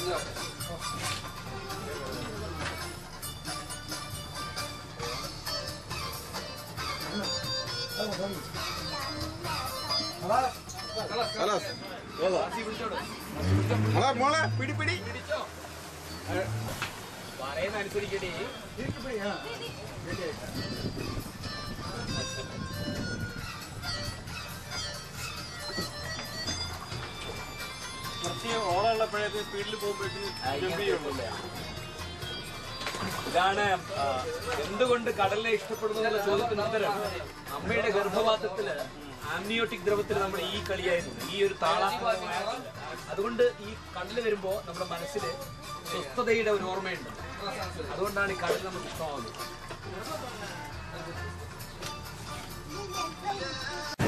خلاص يلا خلاص മോളെ പിടി പിടി പറയുന്ന അനുസരിക്കടി കുറച്ച് ഓളമുള്ളപ്പോഴേക്ക് സ്പീഡിൽ പോകുമ്പോഴേക്കും ജമ്പ് ചെയ്യുള്ളൂ ഇതാണ് ആ, എന്തുകൊണ്ട് കടലിനെ ഇഷ്ടപ്പെടുന്നു എന്നുള്ള ചോദ്യത്തിന് ഉത്തരം അമ്മയുടെ ഗർഭപാത്രത്തില് ആംനിയോട്ടിക് ദ്രവത്തിൽ നമ്മൾ ഈ കളിയായിരുന്നു ഈ ഒരു താളാത്മകമായ അതുകൊണ്ട് ഈ കടല് വരുമ്പോ നമ്മുടെ മനസ്സിൽ സ്വസ്ഥതയുടെ ഒരു ഓർമ്മയുണ്ട് അതുകൊണ്ടാണ് ഈ കടൽ നമുക്ക് ഇഷ്ടമാവുന്നത്